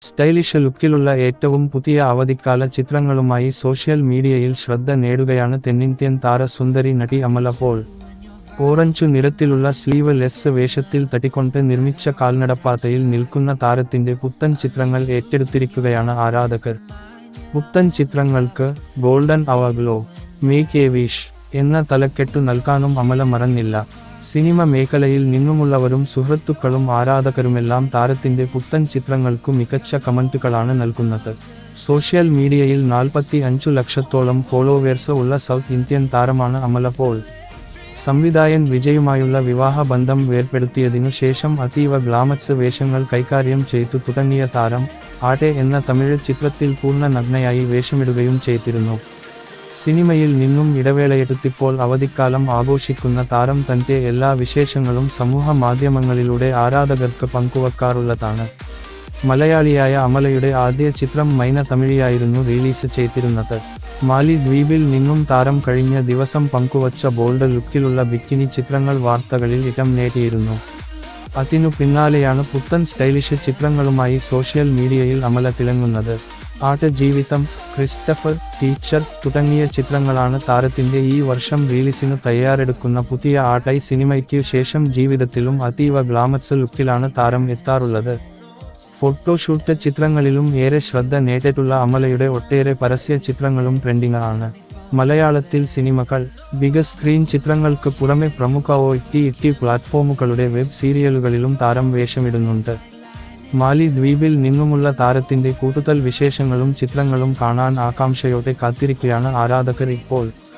stylish ലുക്കിലുള്ള ഏറ്റവും പുതിയ അവധിക്കാല ചിത്രങ്ങളുമായി സോഷ്യൽ മീഡിയയിൽ ശ്രദ്ധ നേടുകയാണ് തെന്നിന്ത്യൻ താരസുന്ദരി നടി അമല പോൾ ഓറഞ്ചു നിറത്തിലുള്ള സ്ലീവ് ലെസ് വേഷത്തിൽ തട്ടിക്കൊണ്ട് നിർമ്മിച്ച കാൽനടപ്പാതയിൽ നിൽക്കുന്ന താരത്തിന്റെ പുത്തൻ ചിത്രങ്ങൾ ഏറ്റെടുത്തിരിക്കുകയാണ് ആരാധകർ പുത്തൻ ചിത്രങ്ങൾക്ക് golden hour glow make a wish എന്ന തലക്കെട്ടു നൽകാനും അമല മറന്നില്ല സിനിമ മേഖലയിൽ നിന്നുമുള്ളവരും സുഹൃത്തുക്കളും ആരാധകരുമെല്ലാം താരത്തിന്റെ പുത്തൻ ചിത്രങ്ങൾക്കു മികച്ച കമന്റുകളാണ് നൽകുന്നത് സോഷ്യൽ മീഡിയയിൽ നാൽപ്പത്തി അഞ്ചു ലക്ഷത്തോളം ഫോളോവേഴ്സ് ഉള്ള സൗത്ത് ഇന്ത്യൻ താരമാണ് അമല പോൾ സംവിധായകൻ വിജയുമായുള്ള വിവാഹബന്ധം വേർപ്പെടുത്തിയതിനു ശേഷം അതീവ ഗ്ലാമക്സ് വേഷങ്ങൾ കൈകാര്യം ചെയ്തു തുടങ്ങിയ താരം ആട്ടെ എന്ന തമിഴ് ചിത്രത്തിൽ പൂർണ്ണ നഗ്നയായി വേഷമിടുകയും ചെയ്തിരുന്നു സിനിമയിൽ നിന്നും ഇടവേളയെടുത്തിപ്പോൾ അവധിക്കാലം ആഘോഷിക്കുന്ന താരം തന്റെ എല്ലാ വിശേഷങ്ങളും സമൂഹ മാധ്യമങ്ങളിലൂടെ ആരാധകർക്ക് പങ്കുവെക്കാറുള്ളതാണ് മലയാളിയായ അമലയുടെ ആദ്യ ചിത്രം മൈന തമിഴിയായിരുന്നു റിലീസ് ചെയ്തിരുന്നത് മാലി ദ്വീപിൽ നിന്നും താരം കഴിഞ്ഞ ദിവസം പങ്കുവച്ച ബോൾഡ് ലുക്കിലുള്ള ബിക്കിനി ചിത്രങ്ങൾ വാർത്തകളിൽ ഇടം നേടിയിരുന്നു അതിനു പിന്നാലെയാണ് പുത്തൻ സ്റ്റൈലിഷ് ചിത്രങ്ങളുമായി സോഷ്യൽ മീഡിയയിൽ അമല തിളങ്ങുന്നത് ആട്ട് ജീവിതം ക്രിസ്റ്റഫർ ടീച്ചർ തുടങ്ങിയ ചിത്രങ്ങളാണ് താരത്തിന്റെ ഈ വർഷം റിലീസിനു തയ്യാറെടുക്കുന്ന പുതിയ ആട്ടൈ സിനിമയ്ക്കു ശേഷം ജീവിതത്തിലും അതീവ ഗ്ലാമക്സ് ലുക്കിലാണ് താരം എത്താറുള്ളത് ഫോട്ടോഷൂട്ട് ചിത്രങ്ങളിലും ഏറെ ശ്രദ്ധ നേടിയിട്ടുള്ള അമലയുടെ ഒട്ടേറെ പരസ്യ ചിത്രങ്ങളും ട്രെൻഡിംഗ് ആണ് മലയാളത്തിൽ സിനിമകൾ ബിഗ് സ്ക്രീൻ ചിത്രങ്ങൾക്ക് പുറമെ പ്രമുഖ ഒ ടി ടി പ്ലാറ്റ്ഫോമുകളുടെ വെബ് സീരിയലുകളിലും താരം വേഷമിടുന്നുണ്ട് മാലി ദ്വീപിൽ നിന്നുമുള്ള താരത്തിന്റെ കൂടുതൽ വിശേഷങ്ങളും ചിത്രങ്ങളും കാണാൻ ആകാംക്ഷയോടെ കാത്തിരിക്കുകയാണ് ആരാധകർ ഇപ്പോൾ